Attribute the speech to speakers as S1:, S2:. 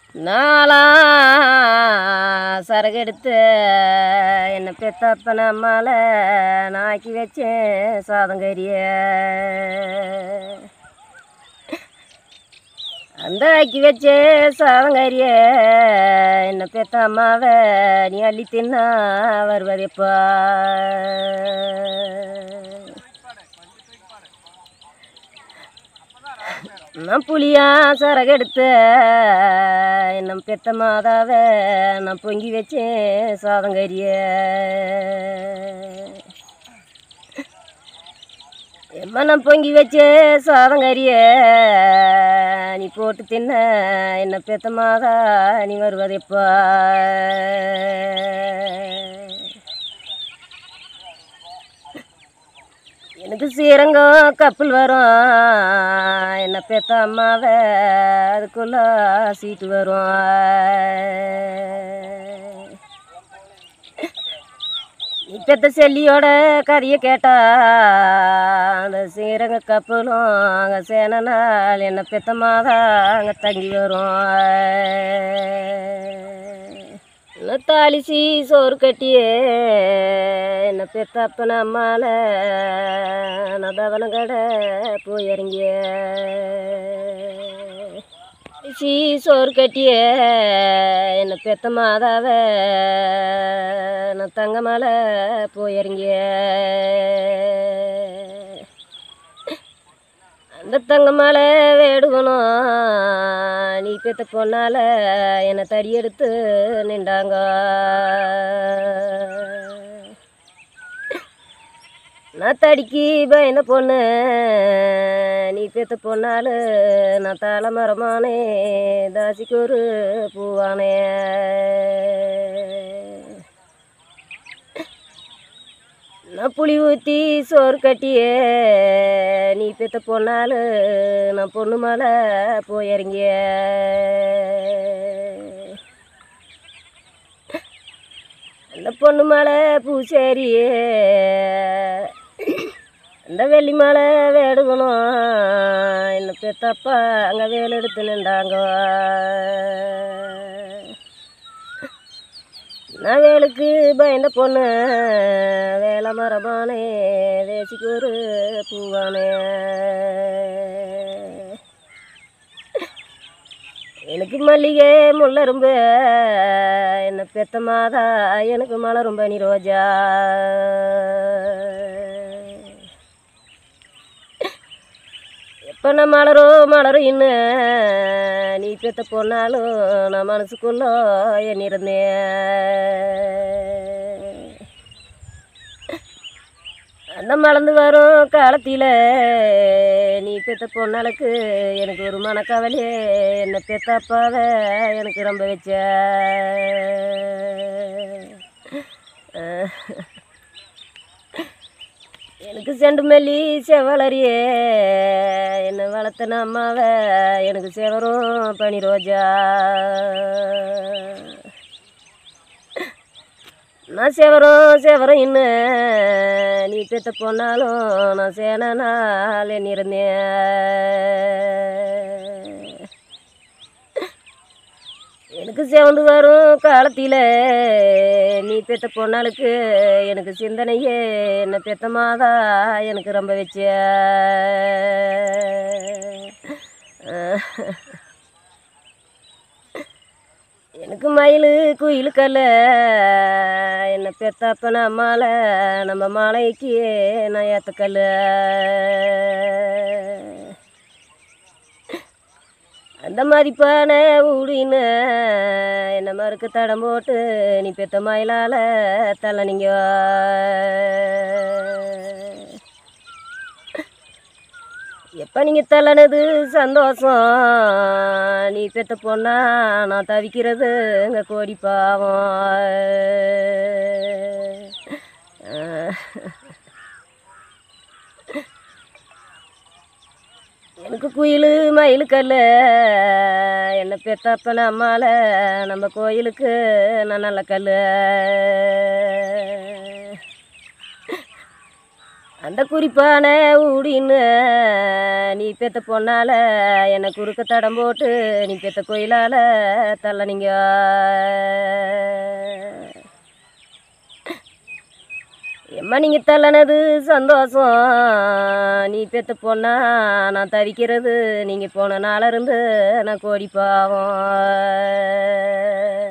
S1: நாளா சரகெடுத்து என்ன பெத்தப்பன அம்மால நாக்கி வச்சேன் சாதங்கரிய அந்த ஆக்கி வச்சே சாதங்கரிய என்ன பெத்த அம்மாவை நீ அள்ளி தின்னா வருவதெப்பா நான் புளியா சரகெடுத்த என்ன பெத்த மாதாவை நான் பொங்கி வச்சேன் சாதங்கரிய எம்மா நான் பொங்கி வச்சே சாதங்கரிய நீ போட்டு தின்ன என்ன பெத்த மாதா நீ வருவதெப்பா எனக்கு சீரங்கம் கப்பல் வரும் என்ன பெத்த அம்மாவை அதுக்குள்ள சீட்டு வரும் நீ பெத்த செல்லியோட கதையை கேட்டா அந்த சீரங்க கப்பலும் அங்கே சேன நாள் என்ன பெத்த மாதா அங்கே தங்கி வரும் என்ன தாளிசி சோறு கட்டியே என்ன பெத்த அப்பன அம்மால நான் தவன கடை போய் இறங்கிய சி சோறு கட்டியே என்ன பெத்த மாதாவ நான் தங்க மேலே போய் இறங்கிய அந்த தங்க மேலே வேடுகணும் நீ பெத்த பொண்ணால என்னை தடி எடுத்து நின்றாங்க நான் தடிக்கு பயந்த பொண்ணு நீ பெத்த பொண்ணால நான் தலைமரமானே தாசிக்கு ஒரு பூவானே நான் புளி ஊற்றி சோறு கட்டியே நீ பெத்த பொண்ணாலு நான் பொண்ணு மேலே போய் இறங்கிய அந்த பொண்ணு மேலே பூச்சேரியே அந்த வெள்ளி மேலே வேடுகணும் என்ன பெத்தப்பா அங்கே வேலை எடுத்து நின்றாங்க நான் வேலுக்கு பயந்த பொண்ணு வேலை மரபானே தேசிக்கு ஒரு பூவானே எனக்கு மல்லிகை முள்ளரும்பு என்ன பெத்த மாதா எனக்கு மலரும் பனி ரோஜா எப்போ நான் மலரும் மலரும் இன்னும் நீ பெத்த பொண்ணாலும் நான் மனசுக்குள்ள என் இருந்தேன் அந்த மலர்ந்து வரும் காலத்தில் நீ பெத்த பொண்ணாளுக்கு எனக்கு ஒரு மனக்கவலையே என்னை பெத்த அப்பாவை எனக்கு ரொம்ப வச்ச எனக்கு செண்டு மல்லி செவலரியே என்னை வளர்த்தன அம்மாவை எனக்கு செவரும் பனி ரோஜா நான் செவரும் செவரும் இன்னும் நீ பெத்த பொண்ணாலும் நான் சேன நாள் எண்ணி இருந்தேன் எனக்கு சிவந்து வரும் காலத்தில் நீ பெத்த பொண்ணாளுக்கு எனக்கு சிந்தனையே என்ன பெத்த மாதா எனக்கு ரொம்ப வச்ச எனக்கு மயில் குயிலுக்கல்ல என்ன பெத்தப்பன அம்மால நம்ம மாலைக்கு நான் ஏத்தக்கல்ல அந்த மதிப்பான ஊடின்னு என்ன மறுக்கு தடம் போட்டு நீ பெத்த மயிலால தள்ள நீங்க எப்போ நீங்கள் தள்ளனது சந்தோஷம் நீ பெத்த பொண்ணா நான் தவிக்கிறது எங்க கோடி பாவம் எனக்கு குயில் மயிலுக்கல்ல என்ன பெத்தப்பன அம்மால நம்ம கோயிலுக்கு நான் நல்ல கல் அந்த குறிப்பான ஊடின்னு நீ பெத்த பொண்ணால என்னை குறுக்க தடம் போட்டு நீ பெத்த கோயிலால தள்ளனிங்க எம்மா நீங்கள் தள்ளனது சந்தோஷம் நீ பெத்த பொண்ணா நான் தவிக்கிறது நீங்கள் போன நாளிருந்து நான் கோடி பாவம்